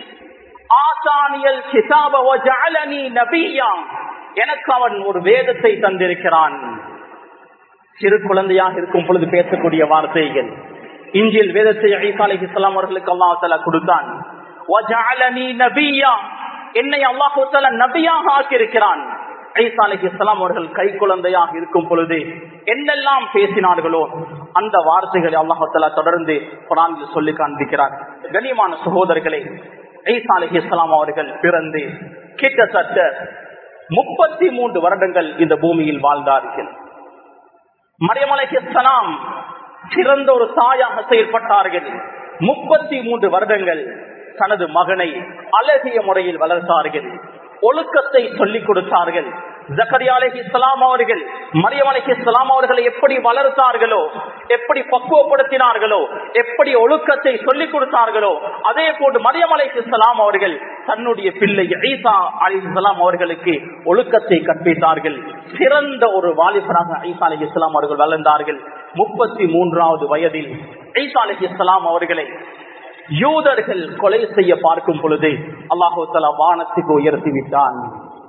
ஆசானியல் கிதாப வஜஅலனி நபியா எனக்கு அவன் ஒரு வேதத்தை தந்திருக்கிறான் சிறு குழந்தையாக இருக்கும் பொழுது பேசக்கூடிய வார்த்தைகள் இஞ்சில் வேதத்தை ஐசா அலி இஸ்லாம் அவர்களுக்கு அல்லாஹால கொடுத்தான் வஜஅலனி நபியா என்னை அல்லாஹு தஆலா நபியாக ஆக்கியிருக்கிறான் ஐசா அலி இஸ்லாம் அவர்கள் கை குழந்தையாக இருக்கும் பொழுது என்னெல்லாம் பேசினார்களோ அந்த வார்த்தைகளை அல்லாஹால தொடர்ந்து குரானில் சொல்லி காண்பிக்கிறார் கண்ணியமான சகோதரர்களே ஐசா அலி இஸ்லாம் அவர்கள் பிறந்து கிட்டத்தட்ட முப்பத்தி மூன்று வருடங்கள் இந்த பூமியில் வாழ்ந்தார்கள் மரியமலை இஸ்லாம் சிறந்த ஒரு தாயாக செயல்பட்டார்கள் முப்பத்தி மூன்று வருடங்கள் தனது மகனை அழகிய முறையில் வளர்த்தார்கள் ஒழுக்கத்தை சொல்லிக் கொடுத்தார்கள் ஜக்கரியா அலஹி இஸ்லாம் அவர்கள் மரியம் அலஹி இஸ்லாம் அவர்களை எப்படி வளர்த்தார்களோ எப்படி பக்குவப்படுத்தினார்களோ எப்படி ஒழுக்கத்தை சொல்லிக் கொடுத்தார்களோ அதே போன்று மரியம் அலஹி இஸ்லாம் அவர்கள் தன்னுடைய பிள்ளை ஈசா அலி இஸ்லாம் அவர்களுக்கு ஒழுக்கத்தை கற்பித்தார்கள் சிறந்த ஒரு வாலிபராக ஈசா அலி இஸ்லாம் அவர்கள் வளர்ந்தார்கள் முப்பத்தி மூன்றாவது வயதில் ஈசா அலி இஸ்லாம் அவர்களை யூதர்கள் கொலை செய்ய பார்க்கும் பொழுது அல்லாஹு தலா வானத்துக்கு உயர்த்தி விட்டான்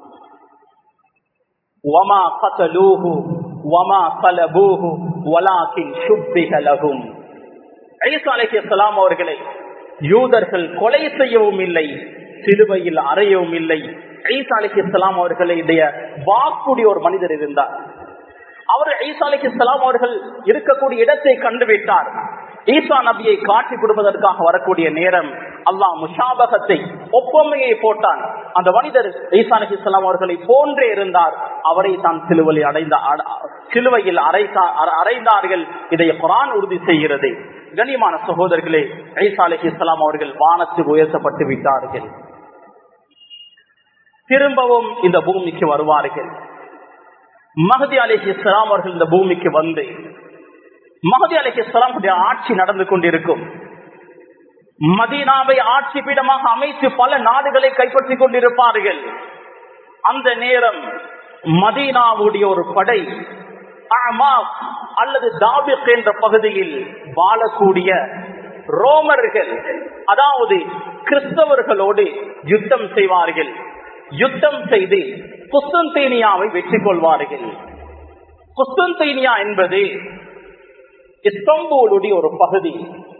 وما قتلوه وما صلبوه ولكن شبه لهم ஈசா அலைஹிஸ்ஸலாம் அவர்களை யூதர்கள் கொலை செய்யவும் இல்லை சிலுவையில் அறையவும் இல்லை ஈசா அலைஹிஸ்ஸலாம் அவர்களுடைய வாக்குடைய ஒரு மனிதர் இருந்தார் அவர் ஈசா அலைஹிஸ்ஸலாம் அவர்கள் இருக்கக்கூடிய இடத்தை கண்டுவிட்டார் ஈசா நபியை காட்டி கொடுப்பதற்காக வரக்கூடிய நேரம் அல்லாஹ் முஷாபகத்தை ஒப்பமையை போட்டான் அந்த மனிதர் ஈசா நபி இஸ்லாம் அவர்களை போன்றே இருந்தார் அவரை தான் சிலுவையில் அடைந்த சிலுவையில் அரைத்தா அறைந்தார்கள் இதை குரான் உறுதி செய்கிறது கண்ணியமான சகோதரர்களே ஈசா அலி இஸ்லாம் அவர்கள் வானத்துக்கு உயர்த்தப்பட்டு விட்டார்கள் திரும்பவும் இந்த பூமிக்கு வருவார்கள் மஹதி அலி இஸ்லாம் அவர்கள் இந்த பூமிக்கு வந்து மஹதி அலி இஸ்லாமுடைய ஆட்சி நடந்து கொண்டிருக்கும் மதீனாவை ஆட்சி பீடமாக அமைத்து பல நாடுகளை கைப்பற்றிக் கொண்டிருப்பார்கள் அந்த நேரம் மதீனாவுடைய ஒரு படை அல்லது தாபிக் என்ற பகுதியில் வாழக்கூடிய ரோமர்கள் அதாவது கிறிஸ்தவர்களோடு யுத்தம் செய்வார்கள் யுத்தம் செய்து குஸ்தந்தேனியாவை வெற்றி கொள்வார்கள் குஸ்தந்தேனியா என்பது இஸ்தம்பூலுடைய ஒரு பகுதி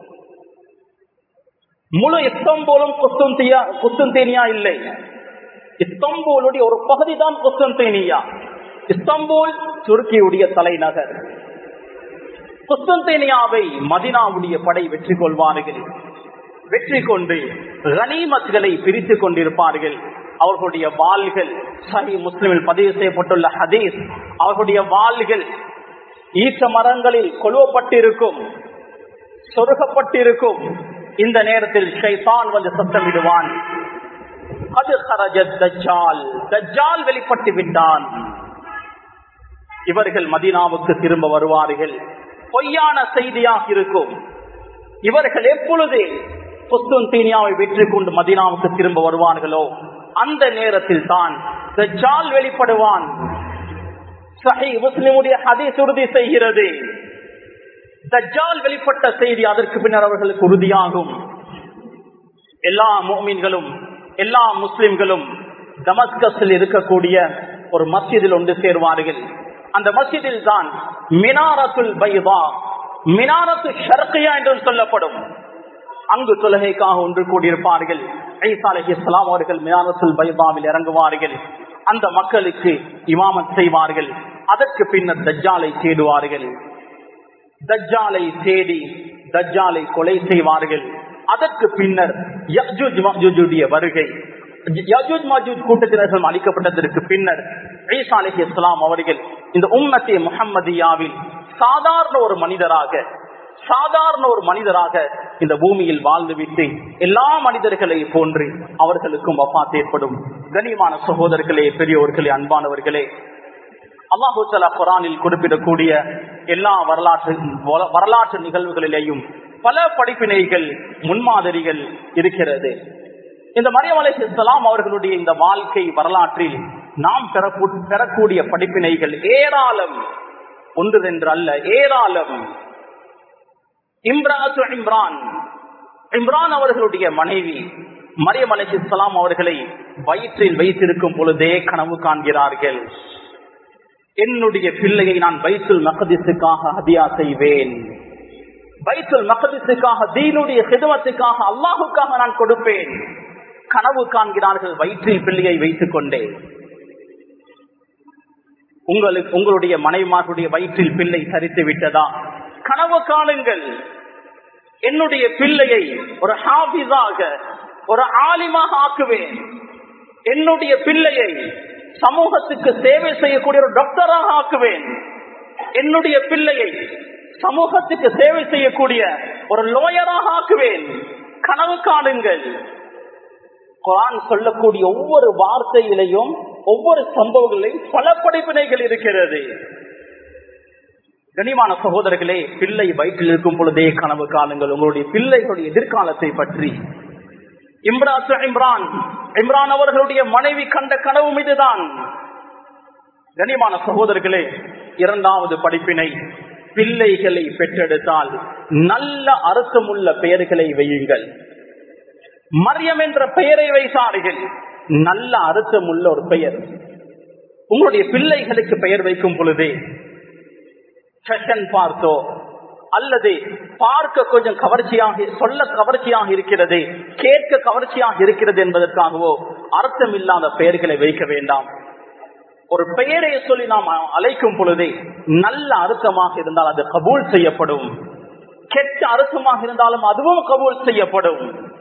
முழு இஸ்தம்பூலும் குஸ்தந்தியா குஸ்தந்தேனியா இல்லை இஸ்தம்பூலுடைய ஒரு பகுதி தான் குஸ்தந்தேனியா இஸ்தம்பூல் துருக்கியுடைய தலைநகர் குஸ்தந்தேனியாவை மதினாவுடைய படை வெற்றி கொள்வார்கள் வெற்றி கொண்டு கனிமத்களை பிரித்துக் கொண்டிருப்பார்கள் அவர்களுடைய வாள்கள் சஹி முஸ்லிமில் பதிவு செய்யப்பட்டுள்ள ஹதீஸ் அவர்களுடைய வாள்கள் ஈச மரங்களில் கொழுவப்பட்டிருக்கும் சொருகப்பட்டிருக்கும் இந்த நேரத்தில் ஷைதான் வந்து சத்தமிடுவான் அது தஜ்ஜால் தஜ்ஜால் வெளிப்பட்டு விட்டான் இவர்கள் மதினாவுக்கு திரும்ப வருவார்கள் பொய்யான செய்தியாக இருக்கும் இவர்கள் எப்பொழுது குஸ்துந்தீனியாவை வெற்றி கொண்டு மதினாவுக்கு திரும்ப வருவார்களோ அந்த நேரத்தில் தான் தஜ்ஜால் வெளிப்படுவான் சஹி முஸ்லிமுடைய ஹதீஸ் உறுதி செய்கிறது தஜ்ஜால் வெளிப்பட்ட செய்தி அதற்கு பின்னர் அவர்களுக்கு உறுதியாகும் எல்லா மோமீன்களும் எல்லா முஸ்லிம்களும் தமஸ்கஸில் இருக்கக்கூடிய ஒரு மஸ்ஜிதில் ஒன்று சேர்வார்கள் அந்த மஸ்ஜிதில் தான் மினாரத்துல் பைவா மினாரத்து ஷர்கியா என்றும் சொல்லப்படும் அங்கு தொழுகைக்காக ஒன்று கூடியிருப்பார்கள் ஐசா அலஹி இஸ்லாம் அவர்கள் மியானசுல் பைபாவில் இறங்குவார்கள் அந்த மக்களுக்கு இமாமத் செய்வார்கள் அதற்கு பின்னர் தஜ்ஜாலை தேடுவார்கள் தஜ்ஜாலை தேடி தஜ்ஜாலை கொலை செய்வார்கள் அதற்கு பின்னர் யஜூஜ் மஜூஜுடைய வருகை யஜூஜ் மஜூஜ் கூட்டத்தினர்கள் அளிக்கப்பட்டதற்கு பின்னர் ஈசா அலஹி இஸ்லாம் அவர்கள் இந்த உம்மத்தி முகம்மதியாவில் சாதாரண ஒரு மனிதராக சாதாரண ஒரு மனிதராக இந்த பூமியில் வாழ்ந்துவிட்டு எல்லா மனிதர்களை போன்று அவர்களுக்கும் வப்பாத் ஏற்படும் கனிமான சகோதரர்களே பெரியோர்களே அன்பானவர்களே அல்லாஹு சலா குரானில் குறிப்பிடக்கூடிய எல்லா வரலாற்று வரலாற்று நிகழ்வுகளிலேயும் பல படிப்பினைகள் முன்மாதிரிகள் இருக்கிறது இந்த மரியம் அலைஹிஸ்லாம் அவர்களுடைய இந்த வாழ்க்கை வரலாற்றில் நாம் பெறக்கூடிய படிப்பினைகள் ஏராளம் ஒன்று அல்ல ஏராளம் இம்ரான் இம்ரான் இம்ரான் அவர்களுடைய மனைவி மரியம் அலைஹிஸ்லாம் அவர்களை வயிற்றில் வைத்திருக்கும் பொழுதே கனவு காண்கிறார்கள் என்னுடைய பிள்ளையை நான் பைத்துல் மகதிசுக்காக ஹதியா செய்வேன் பைத்துல் மகதிசுக்காக தீனுடைய சிதவத்துக்காக அல்லாஹுக்காக நான் கொடுப்பேன் கனவு காண்கிறார்கள் வயிற்றில் பிள்ளையை வைத்துக் கொண்டே உங்களுக்கு உங்களுடைய மனைவிமார்களுடைய வயிற்றில் பிள்ளை சரித்து விட்டதா கனவு காணுங்கள் என்னுடைய பிள்ளையை ஒரு ஹாபிஸாக ஒரு ஆலிமாக ஆக்குவேன் என்னுடைய பிள்ளையை சமூகத்துக்கு சேவை செய்யக்கூடிய ஒரு டாக்டராக ஆக்குவேன் என்னுடைய பிள்ளையை சமூகத்துக்கு சேவை செய்யக்கூடிய ஒரு லோயராக ஆக்குவேன் கனவு காணுங்கள் குரான் சொல்லக்கூடிய ஒவ்வொரு வார்த்தையிலையும் ஒவ்வொரு சம்பவங்களையும் பல படிப்பினைகள் இருக்கிறது கனிமான சகோதரர்களே பிள்ளை வயிற்றில் இருக்கும் பொழுதே கனவு காணுங்கள் உங்களுடைய பிள்ளைகளுடைய எதிர்காலத்தை பற்றி இம்ரான் இம்ரான் இம்ரான் அவர்களுடைய மனைவி கண்ட கனவும் இதுதான் கனிமான சகோதரர்களே இரண்டாவது படிப்பினை பிள்ளைகளை பெற்றெடுத்தால் நல்ல அர்த்தமுள்ள பெயர்களை வையுங்கள் மரியம் என்ற பெயரை வைத்தார்கள் நல்ல அர்த்தமுள்ள ஒரு பெயர் உங்களுடைய பிள்ளைகளுக்கு பெயர் வைக்கும் பொழுதே ஃபேஷன் பார்த்தோ அல்லது பார்க்க கொஞ்சம் கவர்ச்சியாக சொல்ல கவர்ச்சியாக இருக்கிறது கேட்க கவர்ச்சியாக இருக்கிறது என்பதற்காகவோ அர்த்தம் இல்லாத பெயர்களை வைக்க வேண்டாம் ஒரு பெயரை சொல்லி நாம் அழைக்கும் பொழுதே நல்ல அர்த்தமாக இருந்தால் அது கபூல் செய்யப்படும் கெட்ட அர்த்தமாக இருந்தாலும் அதுவும் கபூல் செய்யப்படும்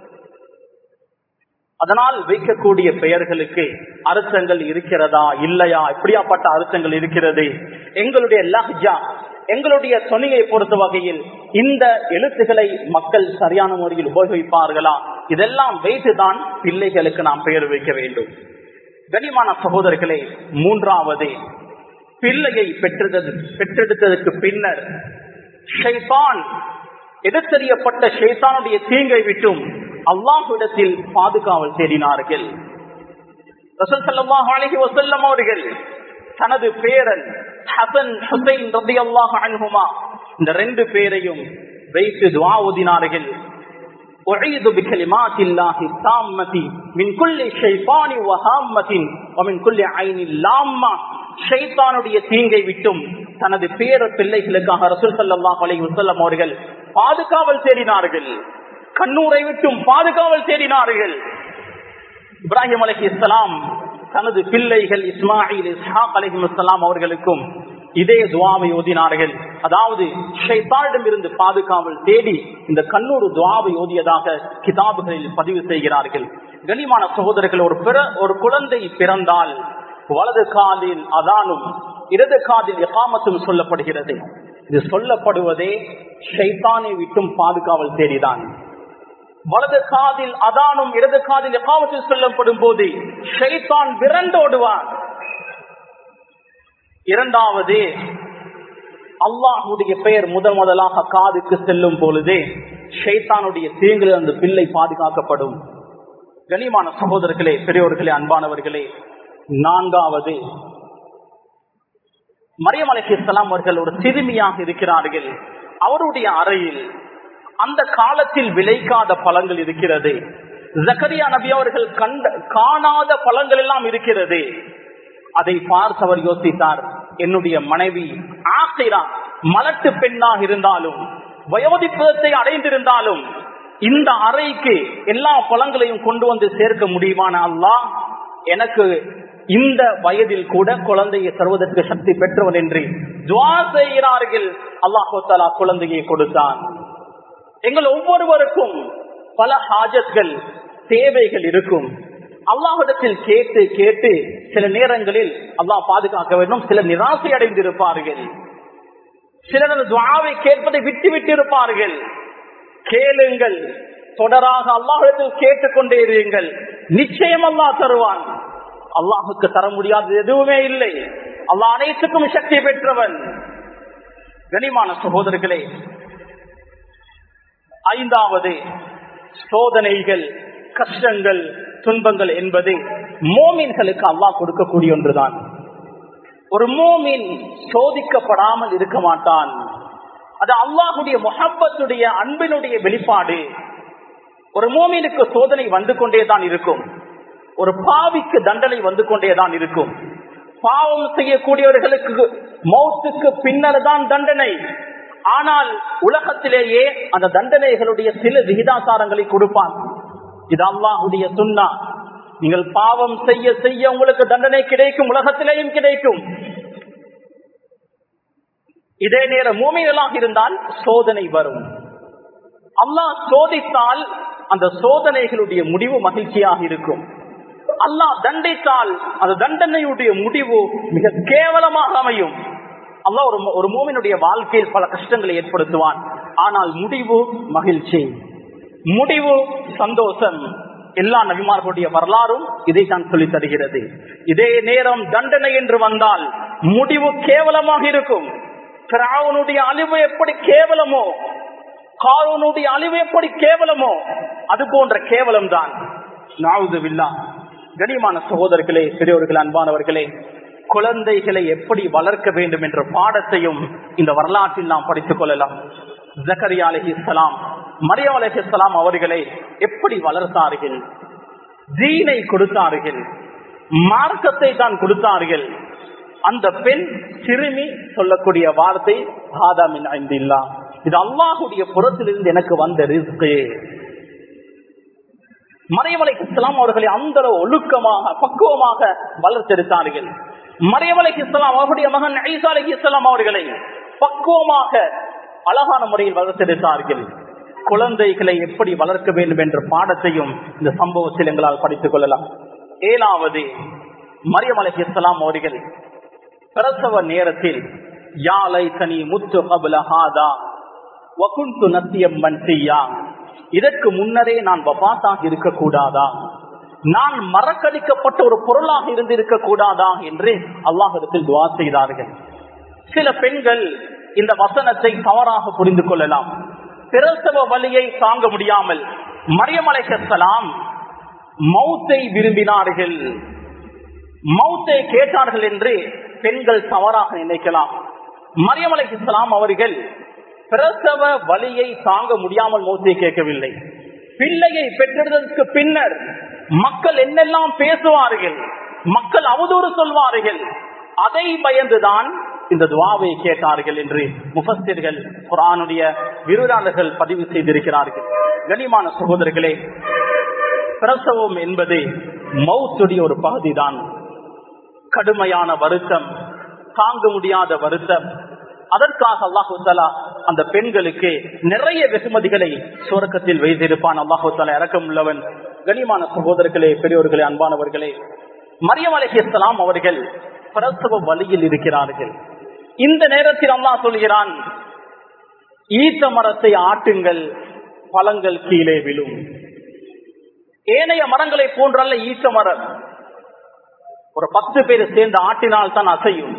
அதனால் வைக்கக்கூடிய பெயர்களுக்கு அர்த்தங்கள் இருக்கிறதா இல்லையா இப்படியாப்பட்ட அர்த்தங்கள் இருக்கிறது எங்களுடைய லஹ்ஜா எங்களுடைய துணியை பொறுத்த வகையில் இந்த எழுத்துக்களை மக்கள் சரியான முறையில் உபயோகிப்பார்களா இதெல்லாம் வைத்துதான் பிள்ளைகளுக்கு நாம் பெயர் வைக்க வேண்டும் கனிமான சகோதரர்களே மூன்றாவது பிள்ளையை பெற்றது பெற்றெடுத்ததற்கு பின்னர் ஷைதான் எடுத்தறியப்பட்ட ஷைத்தானுடைய தீங்கை விட்டும் அல்லாஹுடத்தில் பாதுகாவல் தேடினார்கள் ரசூல் ஸல்லல்லாஹு அலைஹி வஸல்லம் அவர்கள் தனது பேரன் ஹசன் ஹுசைன் ரலியல்லாஹு அன்ஹுமா இந்த ரெண்டு பேரையும் வைத்து துஆ ஓதினார்கள் أعيذ بكلمات الله التامة من كل شيطان وهامة ومن كل عين لامة ஷைத்தானுடைய தீங்கை விட்டும் தனது பேர பிள்ளைகளுக்காக ரசூல் ஸல்லல்லாஹு அலைஹி வஸல்லம் அவர்கள் பாதுகாவல் தேடினார்கள் கண்ணூரை விட்டும் பாதுகாவல் தேடினார்கள் இப்ராஹிம் அலஹி இஸ்லாம் தனது பிள்ளைகள் இஸ்மாயில் இஸ்ஹாக் அலஹி இஸ்லாம் அவர்களுக்கும் இதே துவாவை ஓதினார்கள் அதாவது ஷைத்தானிடம் இருந்து பாதுகாவல் தேடி இந்த கண்ணூர் துவாவை ஓதியதாக கிதாபுகளில் பதிவு செய்கிறார்கள் கனிமான சகோதரர்கள் ஒரு பிற ஒரு குழந்தை பிறந்தால் வலது காலில் அதானும் இடது காதில் எகாமத்தும் சொல்லப்படுகிறது இது சொல்லப்படுவதே ஷைத்தானை விட்டும் பாதுகாவல் தேடிதான் வலது காதில் அதானும் இடது காதில் எகாமத்தில் சொல்லப்படும் போது ஷைத்தான் விரண்டோடுவான் இரண்டாவது அல்லாஹுடைய பெயர் முதல் முதலாக காதுக்கு செல்லும் பொழுதே ஷைத்தானுடைய தீங்கில் அந்த பிள்ளை பாதுகாக்கப்படும் கனிமான சகோதரர்களே பெரியோர்களே அன்பானவர்களே நான்காவது மரியம் அலைஹிஸ்லாம் அவர்கள் ஒரு சிறுமியாக இருக்கிறார்கள் அவருடைய அறையில் அந்த காலத்தில் விளைக்காத பழங்கள் இருக்கிறது ஜக்கரியா நபி அவர்கள் கண்ட காணாத பழங்கள் எல்லாம் இருக்கிறது அதை பார்த்து அவர் யோசித்தார் என்னுடைய மனைவி ஆசிரா மலட்டு பெண்ணாக இருந்தாலும் வயோதிப்பதத்தை அடைந்திருந்தாலும் இந்த அறைக்கு எல்லா பழங்களையும் கொண்டு வந்து சேர்க்க முடியுமான அல்லாஹ் எனக்கு இந்த வயதில் கூட குழந்தையை தருவதற்கு சக்தி பெற்றவன் என்று துவா செய்கிறார்கள் அல்லாஹோ தலா குழந்தையை கொடுத்தான் எங்கள் ஒவ்வொருவருக்கும் பல ஹாஜத்கள் தேவைகள் இருக்கும் அல்லாஹிடத்தில் கேட்டு கேட்டு சில நேரங்களில் அல்லாஹ் பாதுகாக்க வேண்டும் சில நிராசை அடைந்திருப்பார்கள் சிலர் துவாவை கேட்பதை விட்டு விட்டு இருப்பார்கள் கேளுங்கள் தொடராக அல்லாஹிடத்தில் கேட்டுக்கொண்டே இருங்கள் நிச்சயம் அல்லாஹ் தருவான் அல்லாஹுக்கு தர முடியாதது எதுவுமே இல்லை அல்லாஹ் அனைத்துக்கும் சக்தி பெற்றவன் கனிமான சகோதரர்களே ஐந்தாவது சோதனைகள் கஷ்டங்கள் துன்பங்கள் என்பது மோமீன்களுக்கு அல்லாஹ் கொடுக்கக்கூடிய ஒன்றுதான் ஒரு மோமின் சோதிக்கப்படாமல் இருக்க மாட்டான் அது அல்லாஹுடைய முகப்பத்துடைய அன்பினுடைய வெளிப்பாடு ஒரு மோமினுக்கு சோதனை வந்து கொண்டேதான் இருக்கும் ஒரு பாவிக்கு தண்டனை வந்து கொண்டேதான் இருக்கும் பாவம் செய்யக்கூடியவர்களுக்கு மௌத்துக்கு பின்னர் தான் தண்டனை ஆனால் உலகத்திலேயே அந்த தண்டனைகளுடைய சில விகிதாசாரங்களை கொடுப்பான் இது அல்லாஹுடைய சுண்ணா நீங்கள் பாவம் செய்ய செய்ய உங்களுக்கு தண்டனை கிடைக்கும் உலகத்திலேயும் கிடைக்கும் இதே நேரம் மூமிகளாக இருந்தால் சோதனை வரும் அல்லாஹ் சோதித்தால் அந்த சோதனைகளுடைய முடிவு மகிழ்ச்சியாக இருக்கும் அல்லாஹ் தண்டித்தால் அந்த தண்டனையுடைய முடிவு மிக கேவலமாக அமையும் அல்லாஹ் ஒரு ஒரு மூமினுடைய வாழ்க்கையில் பல கஷ்டங்களை ஏற்படுத்துவான் ஆனால் முடிவு மகிழ்ச்சி முடிவு சந்தோஷம் எல்லா நபிமார்களுடைய வரலாறும் இதைத்தான் சொல்லி தருகிறது இதே நேரம் தண்டனை என்று வந்தால் முடிவு கேவலமாக இருக்கும் பிராவனுடைய அழிவு எப்படி கேவலமோ காரனுடைய அழிவு எப்படி கேவலமோ அது போன்ற கேவலம் தான் நாவுதுவில்லா கனிமான சகோதரர்களே பெரியவர்கள் அன்பானவர்களே குழந்தைகளை எப்படி வளர்க்க வேண்டும் என்ற பாடத்தையும் இந்த வரலாற்றில் நாம் படித்துக் கொள்ளலாம் ஜக்கரியா அலஹி இஸ்லாம் மரியா அலஹி இஸ்லாம் அவர்களை எப்படி வளர்த்தார்கள் ஜீனை கொடுத்தார்கள் மார்க்கத்தை தான் கொடுத்தார்கள் அந்த பெண் சிறுமி சொல்லக்கூடிய வார்த்தை ஆதாமின் ஐந்தில்லா இது அல்லாஹுடைய புறத்திலிருந்து எனக்கு வந்த ரிஸ்கு மறைமலை இஸ்லாம் அவர்களை அந்த ஒழுக்கமாக பக்குவமாக வளர்த்தெடுத்தார்கள் மறைமலை இஸ்லாம் அவருடைய மகன் ஐசா அலி இஸ்லாம் அவர்களை பக்குவமாக அழகான முறையில் வளர்த்தெடுத்தார்கள் குழந்தைகளை எப்படி வளர்க்க வேண்டும் என்ற பாடத்தையும் இந்த சம்பவத்தில் எங்களால் படித்துக் கொள்ளலாம் ஏழாவது மரியம் அலி இஸ்லாம் அவர்கள் பிரசவ நேரத்தில் யாலை தனி முத்து கபுலஹாதா வகுந்து நத்தியம் மன்சியா இதற்கு முன்னரே நான் வபாத்தாக இருக்கக்கூடாதா நான் மறக்கடிக்கப்பட்ட ஒரு பொருளாக இருந்திருக்க கூடாதா என்று அல்லாஹிடத்தில் துவா செய்தார்கள் சில பெண்கள் இந்த வசனத்தை தவறாக புரிந்து கொள்ளலாம் பிரசவ வழியை தாங்க முடியாமல் மரியமலைக்கலாம் மௌத்தை விரும்பினார்கள் மௌத்தை கேட்டார்கள் என்று பெண்கள் தவறாக நினைக்கலாம் மரியமலை இஸ்லாம் அவர்கள் பிரசவ வலியை தாங்க முடியாமல் மௌத்தை கேட்கவில்லை பிள்ளையை பெற்றதற்கு பின்னர் மக்கள் என்னெல்லாம் பேசுவார்கள் மக்கள் அவதூறு சொல்வார்கள் அதை பயந்துதான் இந்த துவாவை கேட்டார்கள் என்று முஃபஸ்திர்கள் குரானுடைய விருதாளர்கள் பதிவு செய்திருக்கிறார்கள் கனிமான சகோதரர்களே பிரசவம் என்பது மௌத்துடைய ஒரு பகுதிதான் கடுமையான வருத்தம் தாங்க முடியாத வருத்தம் அதற்காக அல்லாஹு தலா அந்த பெண்களுக்கு நிறைய வெகுமதிகளை சுரக்கத்தில் வைத்திருப்பான் அல்லாஹு தலா இறக்கம் உள்ளவன் கனிமான சகோதரர்களே பெரியோர்களே அன்பானவர்களே மரியம் அலிஹலாம் அவர்கள் பிரசவ வழியில் இருக்கிறார்கள் இந்த நேரத்தில் அல்லாஹ் சொல்கிறான் ஈத்த மரத்தை ஆட்டுங்கள் பழங்கள் கீழே விழும் ஏனைய மரங்களை போன்றல்ல ஈத்த மரம் ஒரு பத்து பேர் சேர்ந்து ஆட்டினால் தான் அசையும்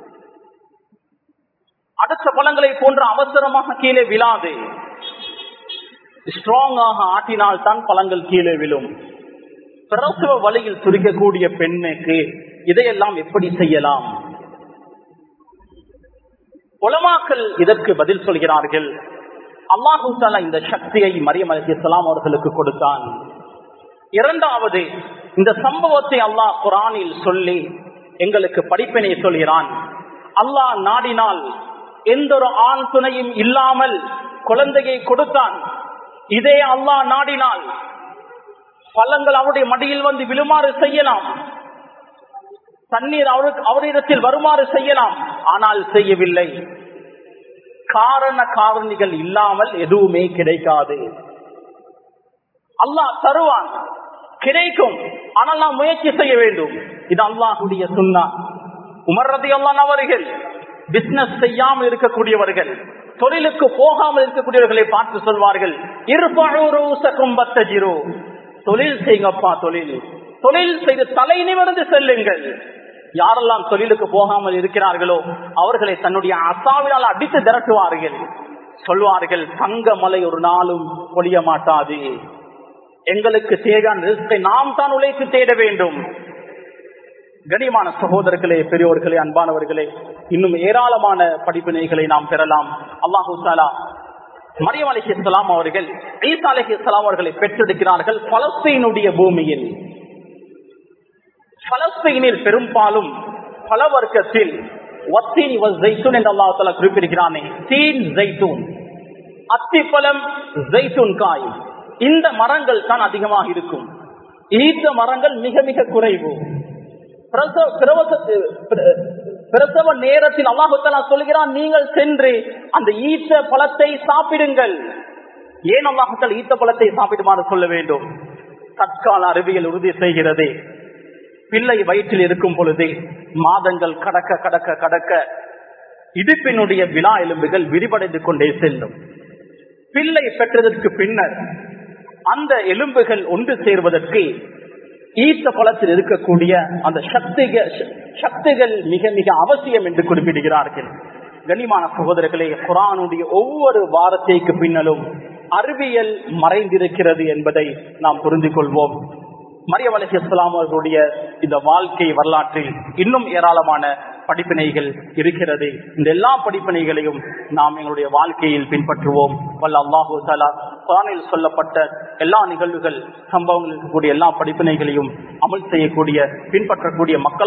அடுத்த பழங்களை போன்ற அவசரமாக கீழே விழாது ஸ்ட்ராங்காக ஆட்டினால் தான் பழங்கள் கீழே விழும் பிரசவ வழியில் துடிக்கக்கூடிய பெண்ணுக்கு இதையெல்லாம் எப்படி செய்யலாம் உலமாக்கள் இதற்கு பதில் சொல்கிறார்கள் அல்லாஹூ தாலா இந்த சக்தியை மரியம் அலி இஸ்லாம் அவர்களுக்கு கொடுத்தான் இரண்டாவது இந்த சம்பவத்தை அல்லாஹ் குரானில் சொல்லி எங்களுக்கு படிப்பினை சொல்கிறான் அல்லாஹ் நாடினால் எந்த ஒரு ஆண் துணையும் இல்லாமல் குழந்தையை கொடுத்தான் இதே அல்லாஹ் நாடினால் பள்ளங்கள் அவருடைய மடியில் வந்து விழுமாறு செய்யலாம் தண்ணீர் அவருக்கு அவரிடத்தில் வருமாறு செய்யலாம் ஆனால் செய்யவில்லை காரண காரணிகள் இல்லாமல் எதுவுமே கிடைக்காது அல்லாஹ் தருவான் கிடைக்கும் ஆனால் நாம் முயற்சி செய்ய வேண்டும் இது அல்லாஹுடைய சுண்ணா உமர்றது அல்லான் அவர்கள் பிசினஸ் செய்யாமல் இருக்கக்கூடியவர்கள் தொழிலுக்கு போகாமல் இருக்கக்கூடியவர்களை பார்த்து சொல்வார்கள் இருபூசகும்பத்தஜிரோ தொழில் செய்யுங்கப்பா தொழில் தொழில் செய்து தலை நிமிர்ந்து செல்லுங்கள் யாரெல்லாம் தொழிலுக்கு போகாமல் இருக்கிறார்களோ அவர்களை தன்னுடைய அசாவினால் அடித்து திரட்டுவார்கள் சொல்வார்கள் தங்க மலை ஒரு நாளும் பொழிய மாட்டாது எங்களுக்கு தேவையான ரிஸ்கை நாம் தான் உழைத்து தேட வேண்டும் கனிமான சகோதரர்களே பெரியோர்களே அன்பானவர்களே இன்னும் ஏராளமான படிப்பினைகளை நாம் பெறலாம் அல்லாஹூ சாலா மரியம் அலஹி இஸ்லாம் அவர்கள் ஈசா அலஹி இஸ்லாம் அவர்களை பெற்றெடுக்கிறார்கள் பலஸ்தீனுடைய பூமியில் பலஸ்தீனில் பெரும்பாலும் பல வர்க்கத்தில் ஒத்தீன் ஜெய்தூன் என்று அல்லா தலா குறிப்பிடுகிறானே தீன் ஜெய்தூன் அத்திப்பழம் ஜெய்தூன் காய் இந்த மரங்கள் தான் அதிகமாக இருக்கும் ஈத்த மரங்கள் மிக மிக குறைவு பிரசவ நேரத்தில் அல்லாஹுத்தலா சொல்கிறான் நீங்கள் சென்று அந்த ஈத்த பழத்தை சாப்பிடுங்கள் ஏன் அல்லாஹுத்தல் ஈத்த பழத்தை சாப்பிடுமாறு சொல்ல வேண்டும் தற்கால அறிவியல் உறுதி செய்கிறது பிள்ளை வயிற்றில் இருக்கும் பொழுது மாதங்கள் கடக்க கடக்க கடக்க இடுப்பினுடைய விழா எலும்புகள் விரிவடைந்து கொண்டே செல்லும் பிள்ளை பெற்றதற்கு பின்னர் அந்த எலும்புகள் ஒன்று சேர்வதற்கு ஈத்த பழத்தில் இருக்கக்கூடிய அந்த சக்திகள் சக்திகள் மிக மிக அவசியம் என்று குறிப்பிடுகிறார்கள் கனிமான சகோதரர்களே குரானுடைய ஒவ்வொரு வாரத்தைக்கு பின்னலும் அறிவியல் மறைந்திருக்கிறது என்பதை நாம் புரிந்து கொள்வோம் மரியம் அலி இஸ்லாம் அவர்களுடைய இந்த வாழ்க்கை வரலாற்றில் இன்னும் ஏராளமான படிப்பினைகள் இருக்கிறது இந்த எல்லா படிப்பினைகளையும் நாம் எங்களுடைய வாழ்க்கையில் பின்பற்றுவோம் வல்ல அல்லாஹூ தாலா குரானில் சொல்லப்பட்ட எல்லா நிகழ்வுகள் சம்பவங்கள் இருக்கக்கூடிய எல்லா படிப்பினைகளையும் அமல் செய்யக்கூடிய பின்பற்றக்கூடிய மக்கள்